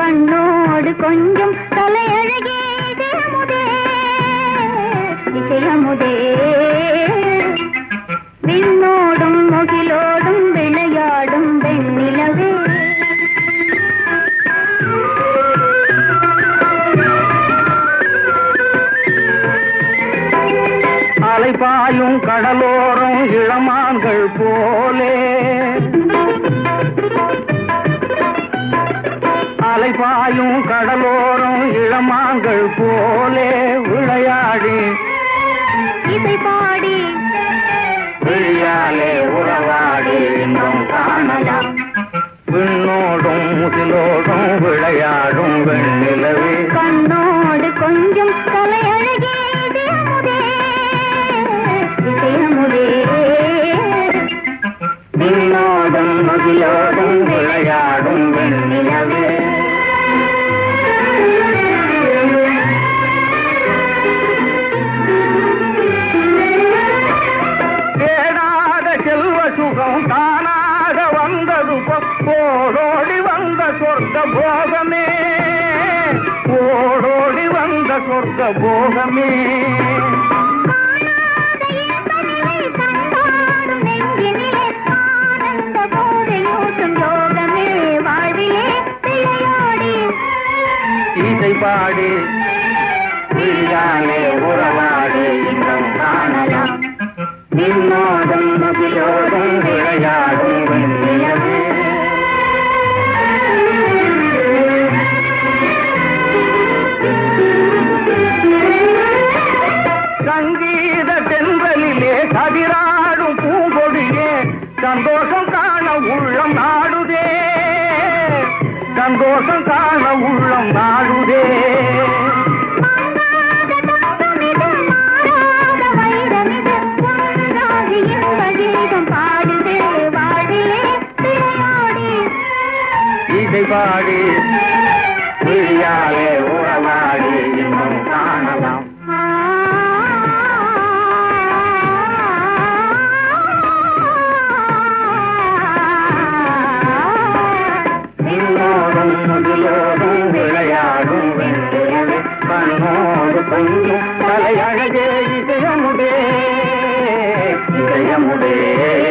கண்ணோடு கொஞ்சம் தலையழகே இசையமுதே இசையமுதே விண்ணோடும் முகிலோடும் விளையாடும் வெண்ணிலவே அலைபாயும் கடலோரம் இளமான்கள் போலே அலைபாயும் கடலோரம் இளமான்கள் போலே விளையாடி இசை பாடி விழியாலே உறவாடி இன்பம் காணலாம் விண்ணோடும் முகிலோடும் விளையாடும் வெண்ணிலவே கண்ணோடு கொஞ்சம் தலையழகே இசையமுதே இசையமுதே விண்ணோடும் முகிலோடும் விளையாடும் வெண்ணிலவே தேடாத செல்வ சுகம் தானாக வந்தது போ- ஓடோடி வந்த சொர்க்க போகமே ஓடோடி வந்த சொர்க்க போகமே காணாத இன்பநிலை கண்டாடும் நெஞ்சினிலே ஆனந்த போரிலூட்டும் யோகமே வாழ்விலே விளையாடி இசை பாடி விழியாலே உறவாடி இன்பம் காணலாம் நின்னோடும் மகிழோடும் விளையாடும் வெண்ணிலவே சங்கீத தென்றலிலே கதிராடும் பூங்கொடியே சந்தோஷம் காண உள்ளம் நாடுதே சந்தோஷம் காண உள்ளம் நாடுதே மாறாத தங்கமிது மாறாத வைரமிது ஒன்றாகி இன்ப கீதம் பாடுதே வாழ்விலே விளையாடி இசை பாடி விழியாலே உறவாடி இன்னும் காணலாம் நின்னோடும் முகிலோடும் விளையாடும் வெண்ணிலவே கண்ணோடு கொஞ்சம் தலையழகே இதயமுடே இதயமுடே